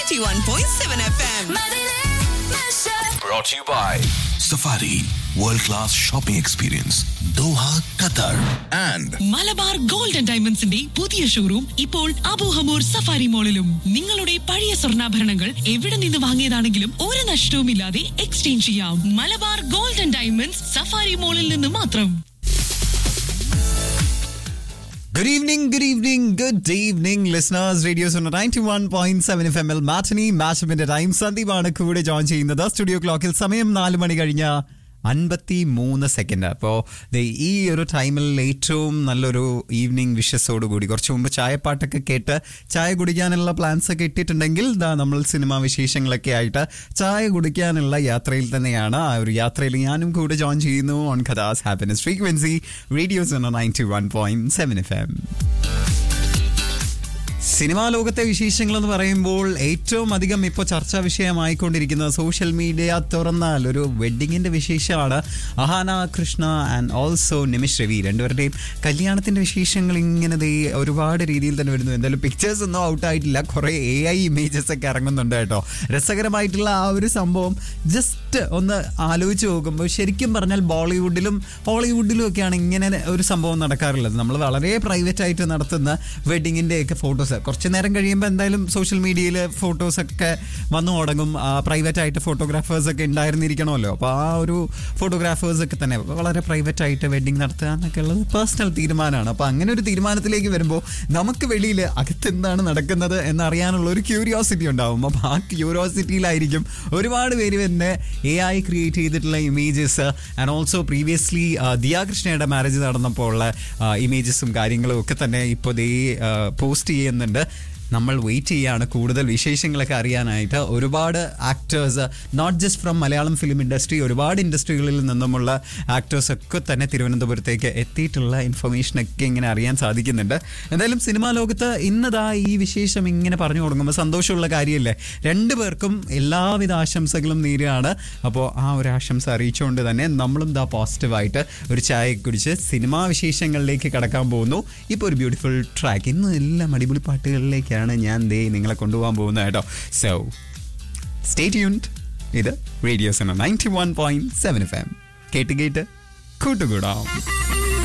91.7 FM. Brought to you by Safari World Class Shopping Experience Doha, Qatar and Malabar gold and ഡയമണ്ട്സിന്റെ പുതിയ showroom ഇപ്പോൾ Abu Hamour safari മോളിലും നിങ്ങളുടെ പഴയ സ്വർണ്ണാഭരണങ്ങൾ എവിടെ നിന്ന് വാങ്ങിയതാണെങ്കിലും ഒരു നഷ്ടവുമില്ലാതെ എക്സ്ചേഞ്ച് ചെയ്യാം Malabar gold and diamonds Safari മോളിൽ നിന്ന് മാത്രം Good evening, good evening, good evening, listeners. Radio Sona 91.7 FM ൽ മാറ്റനി മാച്ചപ്പിന്റെ ടൈം സന്ദീപാണ് കൂടെ ജോയിൻ ചെയ്യുന്നത് സ്റ്റുഡിയോ ക്ലോക്കിൽ സമയം നാല് മണി കഴിഞ്ഞ അൻപത്തി മൂന്ന് സെക്കൻഡ് അപ്പോൾ ഈ ഒരു ടൈമിൽ ഏറ്റവും നല്ലൊരു ഈവനിങ് വിഷസോടുകൂടി കുറച്ച് മുമ്പ് ചായപ്പാട്ടൊക്കെ കേട്ട് ചായ കുടിക്കാനുള്ള പ്ലാൻസ് ഒക്കെ ഇട്ടിട്ടുണ്ടെങ്കിൽ ദാ നമ്മൾ സിനിമാ വിശേഷങ്ങളൊക്കെ ആയിട്ട് ചായ കുടിക്കാനുള്ള യാത്രയിൽ തന്നെയാണ് ആ ഒരു യാത്രയിൽ ഞാനും കൂടെ ജോയിൻ ചെയ്യുന്നു ഓൺ കഥാസ് happiness frequency radios ninety one point seven F M cinema ലോകത്തെ വിശേഷങ്ങൾ എന്ന് പറയുമ്പോൾ ഏറ്റവും അധികം ഇപ്പോൾ ചർച്ചാ വിഷയമായിക്കൊണ്ടിരിക്കുന്ന സോഷ്യൽ മീഡിയ തുറന്നാൽ ഒരു വെഡ്ഡിങ്ങിന്റെ വിശേഷമാണ് അഹാന കൃഷ്ണ ആൻഡ് ഓൾസോ നിമിഷ് രവി രണ്ടുപേരുടെയും കല്യാണത്തിന്റെ വിശേഷങ്ങൾ ഇങ്ങനെ ദേ ഒരുപാട് രീതിയിൽ തന്നെ വരുന്നു എന്തായാലും പിക്ചേഴ്സ് ഒന്നും ഔട്ട് ആയിട്ടില്ല കുറേ എ ഐ ഇമേജസ് ഒക്കെ ഇറങ്ങുന്നുണ്ട് കേട്ടോ രസകരമായിട്ടുള്ള ആ ഒരു സംഭവം ജസ്റ്റ് ഒന്ന് ആലോചിച്ച് നോക്കുമ്പോൾ ശരിക്കും പറഞ്ഞാൽ ബോളിവുഡിലും ഹോളിവുഡിലും ഒക്കെയാണ് ഇങ്ങനെ ഒരു സംഭവം നടക്കാറുള്ളത് നമ്മൾ വളരെ പ്രൈവറ്റ് ആയിട്ട് നടത്തുന്ന വെഡിങ്ങിന്റെ ഒക്കെ ഫോട്ടോസ് കുറച്ച് നേരം കഴിയുമ്പോൾ എന്തായാലും സോഷ്യൽ മീഡിയയിൽ ഫോട്ടോസ് ഒക്കെ വന്നു തുടങ്ങും പ്രൈവറ്റ് ആയിട്ട് ഫോട്ടോഗ്രാഫേഴ്സ് ഒക്കെ ഉണ്ടായിരുന്നിരിക്കണമല്ലോ അപ്പോൾ ആ ഒരു ഫോട്ടോഗ്രാഫേഴ്സ് ഒക്കെ തന്നെ വളരെ പ്രൈവറ്റ് ആയിട്ട് വെഡിങ് നടത്തുക എന്നൊക്കെ ഉള്ളത് പേഴ്സണൽ തീരുമാനമാണ് അപ്പോൾ അങ്ങനെ ഒരു തീരുമാനത്തിലേക്ക് വരുമ്പോൾ നമുക്ക് വെളിയിൽ അകത്ത് എന്താണ് നടക്കുന്നത് എന്നറിയാനുള്ള ഒരു ക്യൂരിയോസിറ്റി ഉണ്ടാവും അപ്പോൾ ആ ക്യൂരിയോസിറ്റിയിലായിരിക്കും ഒരുപാട് പേര് തന്നെ എ ഐ ക്രിയേറ്റ് ചെയ്തിട്ടുള്ള ഇമേജസ് ആൻഡ് ഓൾസോ പ്രീവിയസ്ലി ദിയാകൃഷ്ണയുടെ മാരേജ് നടന്നപ്പോൾ ഉള്ള ഇമേജസും കാര്യങ്ങളും ഒക്കെ തന്നെ ഇപ്പോൾ ദേ പോസ്റ്റ് ചെയ്യുന്നുണ്ട് നമ്മൾ വെയിറ്റ് ചെയ്യാണ് കൂടുതൽ വിശേഷങ്ങളൊക്കെ അറിയാനായിട്ട് ഒരുപാട് actors not just from Malayalam film industry ഒരുപാട് ഇൻഡസ്ട്രികളിൽ നിന്നുമുള്ള ആക്ടേഴ്സ് ഒക്കെ തന്നെ തിരുവനന്തപുരത്തേക്ക് എത്തിയിട്ടുള്ള ഇൻഫർമേഷനൊക്കെ ഇങ്ങനെ അറിയാൻ സാധിക്കുന്നുണ്ട് എന്തായാലും സിനിമാ ലോകത്ത് ഇന്നതാ ഈ വിശേഷം ഇങ്ങനെ പറഞ്ഞു തുടങ്ങുമ്പോൾ സന്തോഷമുള്ള കാര്യമല്ലേ രണ്ടുപേർക്കും എല്ലാവിധ ആശംസകളും നേരുകയാണ് അപ്പോൾ ആ ഒരു ആശംസ അറിയിച്ചുകൊണ്ട് തന്നെ നമ്മളും ദാ പോസിറ്റീവായിട്ട് ഒരു ചായ കുടിച്ച് സിനിമാ വിശേഷങ്ങളിലേക്ക് കടക്കാൻ പോകുന്നു ഇപ്പോൾ ഒരു ബ്യൂട്ടിഫുൾ ട്രാക്ക് ഇന്ന് എല്ലാം അടിപൊളി പാട്ടുകളിലേക്കാണ് ഞാൻ ദേ നിങ്ങളെ കൊണ്ടുപോകാൻ പോകുന്നത് കേട്ടോ സോ സ്റ്റേ ട്യൂൺഡ് ഇത് radios ninety one point seven F M കേട്ട് കേട്ട് കൂട്ടുകൂടാം